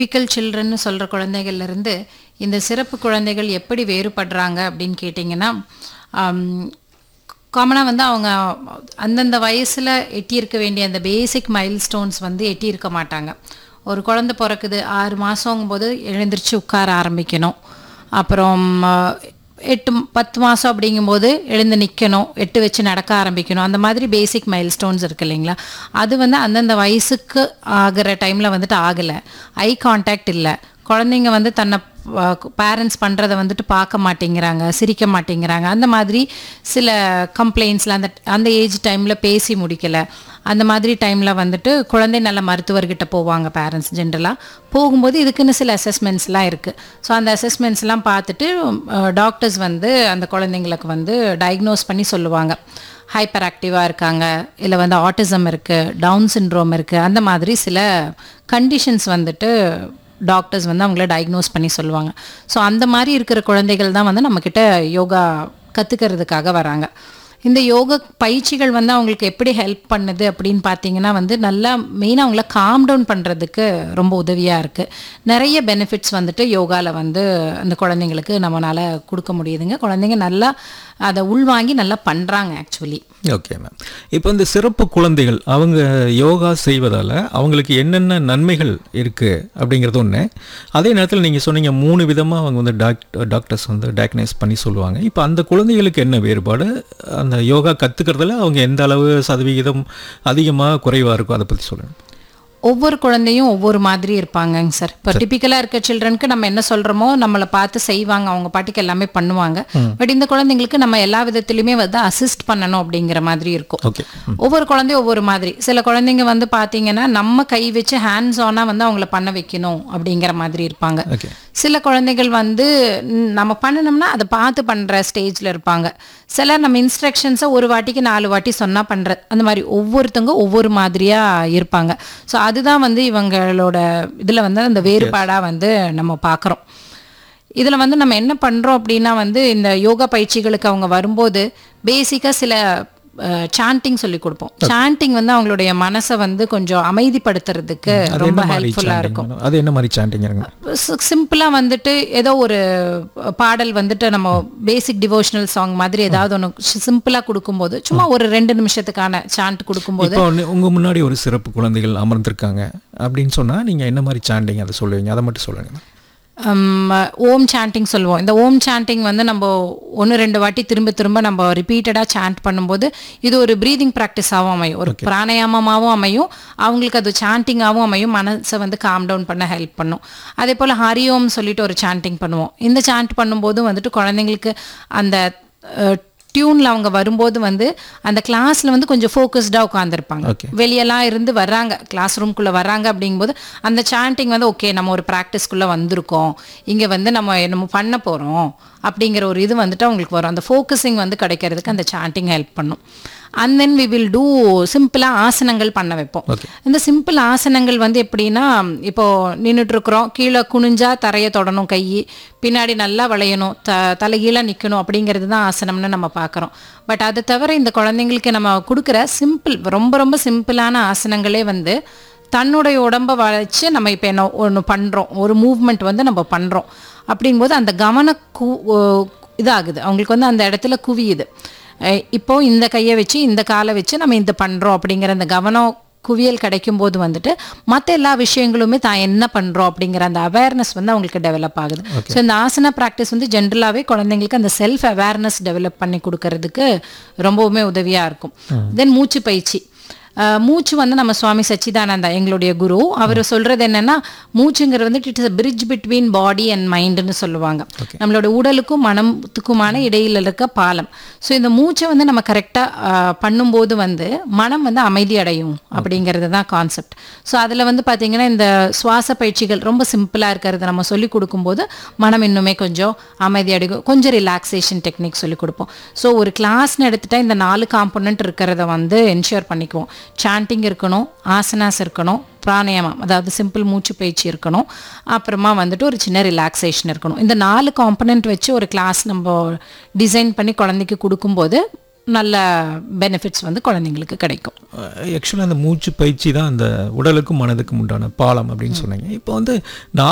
Typical சில்ட்ரன்னு சொல்கிற குழந்தைகள்ல இருந்து இந்த சிறப்பு குழந்தைகள் எப்படி வேறுபடுறாங்க அப்படின்னு கேட்டிங்கன்னா காமனாக வந்து அவங்க அந்தந்த வயசில் எட்டியிருக்க வேண்டிய அந்த பேசிக் மைல்ஸ்டோன்ஸ் வந்து எட்டியிருக்க மாட்டாங்க ஒரு குழந்தை பிறக்குது ஆறு மாதங்கும்போது எழுந்திரிச்சு உட்கார ஆரம்பிக்கணும் அப்புறம் அஹ், எட்டு பத்து மாதம் அப்படிங்கும்போது எழுந்து நிற்கணும் எட்டு வச்சு நடக்க ஆரம்பிக்கணும் அந்த மாதிரி பேசிக் மைல்ஸ்டோன்ஸ் இருக்கு இல்லைங்களா அது வந்து அந்தந்த வயசுக்கு ஆகிற டைமில் வந்துட்டு ஆகலை ஐ கான்டாக்ட் இல்லை குழந்தைங்க வந்து தன்னை பேரண்ட்ஸ் பண்ணுறதை வந்துட்டு பார்க்க மாட்டேங்கிறாங்க சிரிக்க மாட்டேங்கிறாங்க அந்த மாதிரி சில கம்ப்ளைண்ட்ஸில் அந்த அந்த ஏஜ் டைமில் பேசி முடிக்கலை அந்த மாதிரி டைமில் வந்துட்டு குழந்தை நல்ல மருத்துவர்கிட்ட போவாங்க பேரண்ட்ஸ் ஜென்ரலாக போகும்போது இதுக்குன்னு சில அசஸ்மெண்ட்ஸ்லாம் இருக்குது ஸோ அந்த அசஸ்மெண்ட்ஸ்லாம் பார்த்துட்டு டாக்டர்ஸ் வந்து அந்த குழந்தைங்களுக்கு வந்து டயக்னோஸ் பண்ணி சொல்லுவாங்க ஹைப்பர் ஆக்டிவாக இருக்காங்க இல்லை வந்து ஆட்டிசம் இருக்குது டவுன் சிண்ட்ரோம் இருக்குது அந்த மாதிரி சில கண்டிஷன்ஸ் வந்துட்டு டாக்டர்ஸ் வந்து அவங்கள டயக்னோஸ் பண்ணி சொல்லுவாங்க ஸோ அந்த மாதிரி இருக்கிற குழந்தைகள் தான் வந்து நம்மக்கிட்ட யோகா கற்றுக்கிறதுக்காக வராங்க இந்த யோக பயிற்சிகள் வந்து அவங்களுக்கு எப்படி ஹெல்ப் பண்ணுது அப்படின்னு பார்த்தீங்கன்னா வந்து நல்லா மெயினாக அவங்கள காம் டவுன் பண்ணுறதுக்கு ரொம்ப உதவியாக இருக்குது நிறைய பெனிஃபிட்ஸ் வந்துட்டு யோகாவில் வந்து அந்த குழந்தைங்களுக்கு நம்மளால் கொடுக்க முடியுதுங்க குழந்தைங்க நல்லா அதை உள்வாங்கி நல்லா பண்ணுறாங்க ஆக்சுவலி ஓகே மேம் இப்போ இந்த சிறப்பு குழந்தைகள் அவங்க யோகா செய்வதால் அவங்களுக்கு என்னென்ன நன்மைகள் இருக்குது அப்படிங்கிறது ஒன்று அதே நேரத்தில் நீங்கள் சொன்னீங்க மூணு விதமாக அவங்க வந்து டாக்டர் டாக்டர்ஸ் வந்து டயக்னைஸ் பண்ணி சொல்லுவாங்க இப்போ அந்த குழந்தைகளுக்கு என்ன வேறுபாடு அந்த யோகா கற்றுக்கிறதுல அவங்க எந்த அளவு சதவிகிதம் அதிகமாக குறைவாக இருக்கும் அதை பற்றி சொல்லுங்கள் ஒவ்வொரு குழந்தையும் ஒவ்வொரு மாதிரி இருப்பாங்கங்க சார் இப்போ டிபிக்கலாக இருக்க சில்ட்ரனுக்கு நம்ம என்ன சொல்கிறோமோ நம்மளை பார்த்து செய்வாங்க அவங்க பாட்டுக்கு எல்லாமே பண்ணுவாங்க பட் இந்த குழந்தைங்களுக்கு நம்ம எல்லா விதத்துலையுமே வந்து அசிஸ்ட் பண்ணணும் அப்படிங்கிற மாதிரி இருக்கும் ஓகே ஒவ்வொரு குழந்தையும் ஒவ்வொரு மாதிரி சில குழந்தைங்க வந்து பார்த்தீங்கன்னா நம்ம கை வச்சு ஹேண்ட்ஸ் ஆனாக வந்து அவங்கள பண்ண வைக்கணும் அப்படிங்கிற மாதிரி இருப்பாங்க ஓகே சில குழந்தைகள் வந்து ம், நம்ம பண்ணணும்னா அதை பார்த்து பண்ணுற ஸ்டேஜில் இருப்பாங்க சிலர் நம்ம இன்ஸ்ட்ரக்ஷன்ஸை ஒரு வாட்டிக்கு நாலு வாட்டி சொன்னால் பண்ணுற அந்த மாதிரி ஒவ்வொருத்தவங்க ஒவ்வொரு மாதிரியாக இருப்பாங்க ஸோ அதுதான் வந்து இவங்களோட இதில் வந்து அந்த வேறுபாடாக வந்து நம்ம பார்க்குறோம் இதில் வந்து நம்ம என்ன பண்ணுறோம் அப்படின்னா வந்து இந்த யோகா பயிற்சிகளுக்கு அவங்க வரும்போது பேசிக்காக சில சாண்டிங் சொல்லி கொடுப்போம் சாண்டிங் வந்து அவங்களுடைய மனசை வந்து கொஞ்சம் அமைதிப்படுத்துறதுக்கு அது ரொம்ப என்ன மாதிரி ஹெல்ப்ஃபுல்லாக chanting இருக்கும் மேடம்? அது என்ன மாதிரி சாண்டிங் இருங்க சிம்பிளாக வந்துட்டு ஏதோ ஒரு பாடல் வந்துட்டு நம்ம பேசிக் டிவோஷனல் சாங் மாதிரி ஏதாவது ஒன்று சிம்பிளாக கொடுக்கும்போது சும்மா ஒரு ரெண்டு நிமிஷத்துக்கான சாண்ட் கொடுக்கும்போது இப்போ ஒன்று உங்கள் முன்னாடி ஒரு சிறப்பு குழந்தைகள் அமர்ந்திருக்காங்க அப்படின்னு சொன்னால் நீங்கள் என்ன மாதிரி சாண்டிங் அதை சொல்லுவீங்க அதை மட்டும் சொல்லுங்கள் ஹம், ஓம் சாண்டிங் சொல்லுவோம் இந்த ஓம் சாண்டிங் வந்து நம்ம ஒன்று ரெண்டு வாட்டி திரும்ப திரும்ப நம்ம ரிப்பீட்டடாக சாண்ட் பண்ணும்போது இது ஒரு ப்ரீதிங் ப்ராக்டிஸாகவும் அமையும் ஒரு பிராணாயாமமாகவும் அமையும் அவங்களுக்கு அது சாண்டிங்காகவும் அமையும் மனசை வந்து காம் டவுன் பண்ண ஹெல்ப் பண்ணும் அதே போல் ஹரிஓம் சொல்லிட்டு ஒரு சாண்டிங் பண்ணுவோம் இந்த சாண்ட் பண்ணும்போது வந்துட்டு குழந்தைங்களுக்கு அந்த டியூனில் அவங்க வரும்போது வந்து அந்த கிளாஸில் வந்து கொஞ்சம் ஃபோக்கஸ்டாக உட்காந்துருப்பாங்க Okay. வெளியெல்லாம் இருந்து வர்றாங்க கிளாஸ் ரூம்குள்ளே வர்றாங்க அப்படிங்கும்போது அந்த சாண்டிங் வந்து ஓகே நம்ம ஒரு ப்ராக்டிஸ்க்குள்ளே வந்திருக்கோம் இங்கே வந்து நம்ம நம்ம பண்ண போகிறோம் அப்படிங்கிற ஒரு இது வந்துட்டு அவங்களுக்கு வரும் அந்த ஃபோக்கஸிங் வந்து கிடைக்கிறதுக்கு அந்த சாண்டிங் ஹெல்ப் பண்ணும் and then we will do சிம்பிளாக ஆசனங்கள் பண்ண வைப்போம் Okay. இந்த சிம்பிள் ஆசனங்கள் வந்து எப்படின்னா இப்போ நின்றுட்டு இருக்கிறோம் கீழே குனிஞ்சா தரையை தொடணும் கை பின்னாடி நல்லா வளையணும் த தலைகீழாக நிற்கணும் அப்படிங்கிறது தான் ஆசனம்னு நம்ம பார்க்குறோம் பட் அதை தவிர இந்த குழந்தைங்களுக்கு நம்ம கொடுக்குற சிம்பிள் ரொம்ப ரொம்ப சிம்பிளான ஆசனங்களே வந்து தன்னுடைய உடம்பை வளைச்சு நம்ம இப்போ என்ன ஒன்று பண்ணுறோம் ஒரு மூவ்மெண்ட் வந்து நம்ம பண்ணுறோம் அப்படிங்கும்போது அந்த கவன கு ஓ- இதாகுது அவங்களுக்கு வந்து அந்த இடத்துல குவியுது அஹ் இப்போ இந்த கையை வச்சு இந்த காலை வச்சு நம்ம இந்த பண்ணுறோம் அப்படிங்கிற அந்த கவனம் குவியல் கிடைக்கும் போது வந்துட்டு மற்ற எல்லா விஷயங்களுமே தான் என்ன பண்ணுறோம் அப்படிங்கிற அந்த அவேர்னஸ் வந்து அவங்களுக்கு டெவலப் ஆகுது ஸோ இந்த ஆசன ப்ராக்டிஸ் வந்து ஜென்ரலாகவே குழந்தைங்களுக்கு அந்த செல்ஃப் அவேர்னஸ் டெவலப் பண்ணி கொடுக்கறதுக்கு ரொம்பவுமே உதவியாக இருக்கும் தென் மூச்சு பயிற்சி அஹ் மூச்சு வந்து நம்ம சுவாமி சச்சிதானந்தா எங்களுடைய குரு அவர் சொல்றது என்னன்னா மூச்சுங்கிறது வந்து it is bridge between body and மைண்டுன்னு சொல்லுவாங்க நம்மளோட உடலுக்கும் மனத்துக்குமான இடையில இருக்க பாலம் ஸோ இந்த மூச்சை வந்து நம்ம கரெக்டாக பண்ணும்போது வந்து மனம் வந்து அமைதி அடையும் அப்படிங்கிறது தான் கான்செப்ட் ஸோ அதில் வந்து பார்த்தீங்கன்னா இந்த சுவாச பயிற்சிகள் ரொம்ப சிம்பிளாக இருக்கிறத நம்ம சொல்லி கொடுக்கும்போது மனம் இன்னுமே கொஞ்சம் அமைதி அடையும் கொஞ்சம் ரிலாக்ஸேஷன் டெக்னிக் சொல்லி கொடுப்போம் ஸோ ஒரு கிளாஸ்னு எடுத்துட்டா இந்த நாலு காம்பனண்ட் இருக்கிறத வந்து என்ஷூர் பண்ணிக்குவோம் சாண்டிங் இருக்கணும் ஆசனாஸ் இருக்கணும் பிராணாயாமம் அதாவது சிம்பிள் மூச்சு பயிற்சி இருக்கணும் அப்புறமா வந்துட்டு ஒரு சின்ன ரிலாக்ஸேஷன் இருக்கணும் இந்த நாலு காம்பனண்ட் வச்சு ஒரு கிளாஸ் நம்ம டிசைன் பண்ணி குழந்தைக்கு கொடுக்கும்போது நல்ல பெனிஃபிட்ஸ் வந்து குழந்தைங்களுக்கு கிடைக்கும் ஆக்சுவலாக அந்த மூச்சு பயிற்சி தான் அந்த உடலுக்கும் மனதுக்கும் உண்டான பாலம் அப்படின்னு சொன்னீங்க இப்போ வந்து